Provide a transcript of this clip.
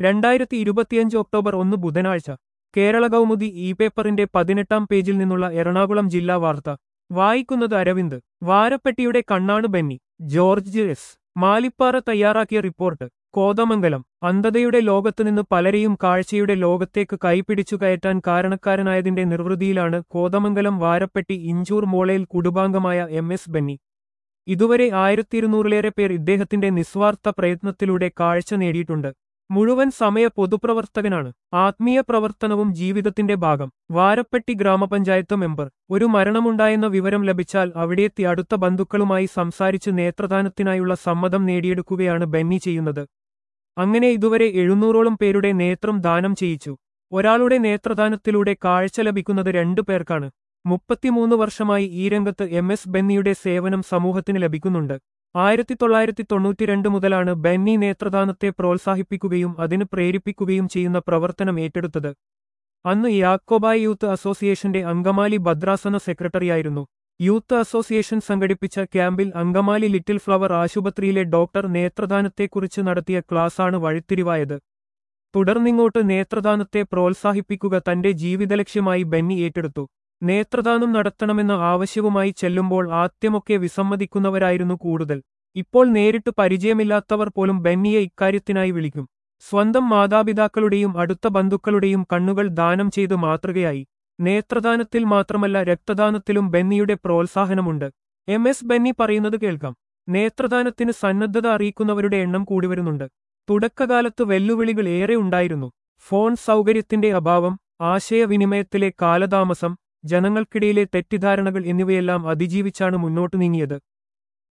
രണ്ടായിരത്തി ഇരുപത്തിയഞ്ച് ഒക്ടോബർ ഒന്ന് ബുധനാഴ്ച കേരള കൗമുദി ഇ പേപ്പറിന്റെ പതിനെട്ടാം പേജിൽ നിന്നുള്ള എറണാകുളം ജില്ലാ വാർത്ത വായിക്കുന്നത് അരവിന്ദ് വാരപ്പെട്ടിയുടെ കണ്ണാണ് ബെന്നി ജോർജ് എസ് മാലിപ്പാറ തയ്യാറാക്കിയ റിപ്പോർട്ട് കോതമംഗലം അന്ധതയുടെ ലോകത്തുനിന്ന് പലരെയും കാഴ്ചയുടെ ലോകത്തേക്ക് കൈപിടിച്ചു കയറ്റാൻ കാരണക്കാരനായതിന്റെ നിർവൃതിയിലാണ് കോതമംഗലം വാരപ്പെട്ടി ഇഞ്ചൂർ മോളയിൽ കുടുംബാംഗമായ എം എസ് ബെന്നി ഇതുവരെ ആയിരത്തിയിരുന്നൂറിലേറെ പേർ ഇദ്ദേഹത്തിന്റെ നിസ്വാർത്ഥ പ്രയത്നത്തിലൂടെ കാഴ്ച നേടിയിട്ടുണ്ട് മുഴുവൻ സമയ പൊതുപ്രവർത്തകനാണ് ആത്മീയ പ്രവർത്തനവും ജീവിതത്തിന്റെ ഭാഗം വാരപ്പെട്ടി ഗ്രാമപഞ്ചായത്ത് മെമ്പർ ഒരു മരണമുണ്ടായെന്ന വിവരം ലഭിച്ചാൽ അവിടെയെത്തി അടുത്ത ബന്ധുക്കളുമായി സംസാരിച്ച് നേത്രദാനത്തിനായുള്ള സമ്മതം നേടിയെടുക്കുകയാണ് ബെന്നി ചെയ്യുന്നത് അങ്ങനെ ഇതുവരെ എഴുന്നൂറോളം പേരുടെ നേത്രം ദാനം ചെയ്യിച്ചു ഒരാളുടെ നേത്രദാനത്തിലൂടെ കാഴ്ച ലഭിക്കുന്നത് രണ്ടു പേർക്കാണ് മുപ്പത്തിമൂന്ന് വർഷമായി ഈ രംഗത്ത് എം എസ് ബെന്നിയുടെ സേവനം സമൂഹത്തിന് ലഭിക്കുന്നുണ്ട് ആയിരത്തി തൊള്ളായിരത്തി തൊണ്ണൂറ്റിരണ്ട് മുതലാണ് ബെന്നി നേത്രദാനത്തെ പ്രോത്സാഹിപ്പിക്കുകയും അതിന് പ്രേരിപ്പിക്കുകയും ചെയ്യുന്ന പ്രവർത്തനം ഏറ്റെടുത്തത് അന്ന് യാക്കോബായ് യൂത്ത് അസോസിയേഷന്റെ അങ്കമാലി ഭദ്രാസന സെക്രട്ടറിയായിരുന്നു യൂത്ത് അസോസിയേഷൻ സംഘടിപ്പിച്ച ക്യാമ്പിൽ അങ്കമാലി ലിറ്റിൽ ഫ്ലവർ ആശുപത്രിയിലെ ഡോക്ടർ നേത്രദാനത്തെക്കുറിച്ച് നടത്തിയ ക്ലാസാണ് വഴിത്തിരിവായത് തുടർന്നിങ്ങോട്ട് നേത്രദാനത്തെ പ്രോത്സാഹിപ്പിക്കുക തന്റെ ജീവിതലക്ഷ്യമായി ബെന്നി ഏറ്റെടുത്തു നേത്രദാനം നടത്തണമെന്ന ആവശ്യവുമായി ചെല്ലുമ്പോൾ ആദ്യമൊക്കെ വിസമ്മതിക്കുന്നവരായിരുന്നു കൂടുതൽ ഇപ്പോൾ നേരിട്ട് പരിചയമില്ലാത്തവർ പോലും ബെന്നിയെ ഇക്കാര്യത്തിനായി വിളിക്കും സ്വന്തം മാതാപിതാക്കളുടെയും അടുത്ത ബന്ധുക്കളുടെയും കണ്ണുകൾ ദാനം ചെയ്ത് മാതൃകയായി നേത്രദാനത്തിൽ മാത്രമല്ല രക്തദാനത്തിലും ബെന്നിയുടെ പ്രോത്സാഹനമുണ്ട് എം എസ് ബെന്നി പറയുന്നത് കേൾക്കാം നേത്രദാനത്തിന് സന്നദ്ധത അറിയിക്കുന്നവരുടെ എണ്ണം കൂടിവരുന്നുണ്ട് തുടക്കകാലത്ത് വെല്ലുവിളികൾ ഏറെ ഉണ്ടായിരുന്നു ഫോൺ സൗകര്യത്തിന്റെ അഭാവം ആശയവിനിമയത്തിലെ കാലതാമസം ജനങ്ങൾക്കിടയിലെ തെറ്റിദ്ധാരണകൾ എന്നിവയെല്ലാം അതിജീവിച്ചാണ് മുന്നോട്ടു നീങ്ങിയത്